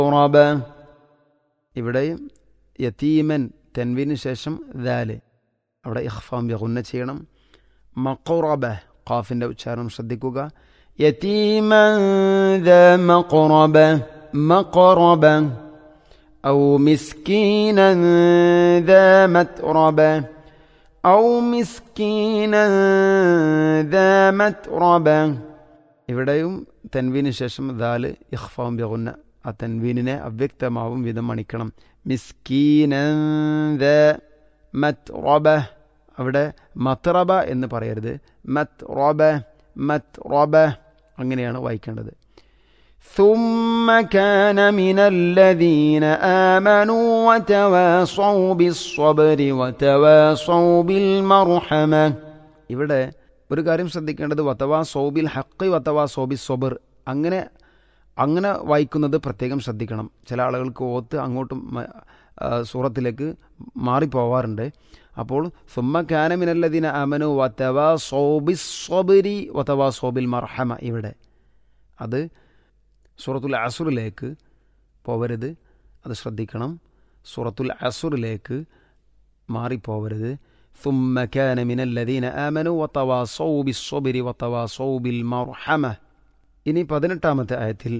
റബ ഇവിടെയും യതീമൻ തെൻവിന് ശേഷം ദാല് അവിടെ ഇഖ്ഫാം ബിഗുന്ന ചെയ്യണം മഖറബ ഖാഫിൻ്റെ ഉച്ചാരണം ശ്രദ്ധിക്കുക യതീമൻ ذا മഖറബ മഖറബ أو مسكينا ذا متربة أو مسكينا ذا متربة ഇവിടെയും തെൻവീന് ശേഷം ദാല് ഇഖ്ഫാം ബിഗുന്ന ആ തെൻവീനിനെ അവ്യക്തമാവും വിധം മണിക്കണം മിസ്കീന മത് റോബ അവിടെ മത്രബ എന്ന് പറയരുത് മത് റോബ മത് റോബ അങ്ങനെയാണ് വായിക്കേണ്ടത് ثم كان من الذين آمنوا وتواصوا بالصبر وتواصوا بالمرحمة ഇവിടെ ഒരു കാര്യം ശ്രദ്ധിക്കേണ്ടത് വത്തവാ സോബിൽ ഹക്കി വത്തവാ സോബി സൊബർ അങ്ങനെ അങ്ങനെ വായിക്കുന്നത് പ്രത്യേകം ശ്രദ്ധിക്കണം ചില ആളുകൾക്ക് ഓത്ത് അങ്ങോട്ടും സൂറത്തിലേക്ക് മാറിപ്പോവാറുണ്ട് അപ്പോൾ സുമ്മ കാനമിനല്ലതിന അമനു വത്തവാ സോബി സൊബരി വത്തവാ സോബിൽ മർഹമ ഇവിടെ അത് സൂറത്തുൽ അസുറിലേക്ക് പോവരുത് അത് ശ്രദ്ധിക്കണം സൂറത്തുൽ അസുറിലേക്ക് മാറിപ്പോവരുത് ثم كان من الذين آمنوا وتواصوا بالصبر وتواصوا بالمرحمة ഇനി പതിനെട്ടാമത്തെ ആയത്തിൽ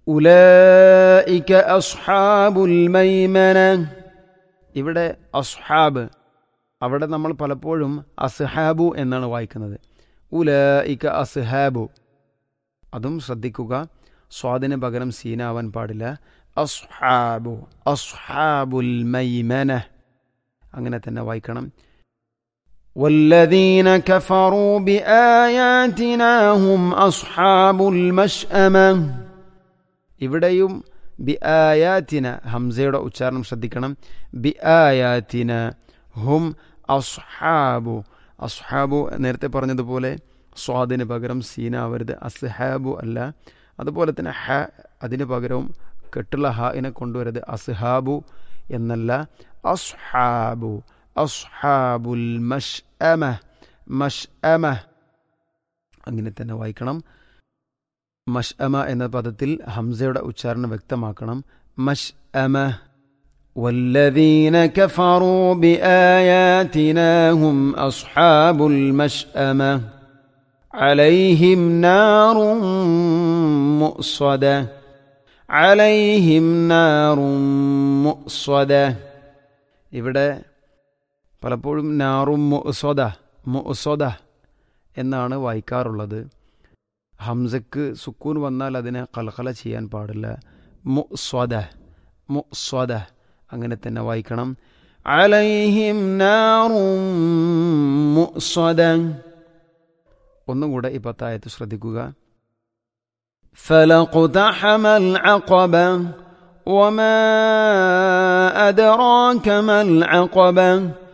ഉലൈക അസ്ഹാബുൽ മൈമന ഇവിടെ അസ്ഹാബ് അവിടെ നമ്മൾ പലപ്പോഴും അസ്ഹാബു എന്നാണ് വായിക്കുന്നത് ഉലൈക അസ്ഹാബു അതും ശ്രദ്ധിക്കുക സ്വാദിന് പകരം സീനാവാൻ പാടില്ല അസ്ഹാബു അസ്ഹാബുൽ മൈമന അങ്ങനെ തന്നെ വായിക്കണം والذين كفروا بآياتنا هم أصحاب المشأمة ഇവിടെയും ബി ആയാത്തിന ഹംസയുടെ ഉച്ചാരണം ശ്രദ്ധിക്കണം ബി ആയാത്തിന ഹും അസ്ഹാബു അസ്ഹാബു നേരത്തെ പറഞ്ഞതുപോലെ സ്വാദിന് പകരം സീനാവരുത് അസ്ഹാബു അല്ല അതുപോലെ തന്നെ ഹ അതിന് പകരവും കെട്ടുള്ള ഹാഇനെ കൊണ്ടുവരരുത് അസ്ഹാബു എന്നല്ല അസ്ഹാബു അസ്ഹാബുൽ മഷ് അമ മഷ് അമ അങ്ങനെ തന്നെ വായിക്കണം മഷ് അമ എന്ന പദത്തിൽ ഹംസയുടെ ഉച്ചാരണം വ്യക്തമാക്കണം മഷ് അമ والذين كفروا بآياتنا هم أصحاب المشأمة عليهم نار مؤصدة عليهم نار مؤصدة ഇവിടെ പലപ്പോഴും നാറും മുസോദ മുസോദ എന്നാണ് വായിക്കാറുള്ളത് ഹംസക്ക് സുക്കൂൻ വന്നാൽ അതിനെ കൽക്കല ചെയ്യാൻ പാടില്ല മുസ്വദ മുസ്വദ അങ്ങനെ തന്നെ വായിക്കണം അലൈഹിം നാറും മുസ്വദ ഒന്നും കൂടെ ഈ പത്തായത്ത് ശ്രദ്ധിക്കുക فلقتحم العقبة وما أدراك ما العقبة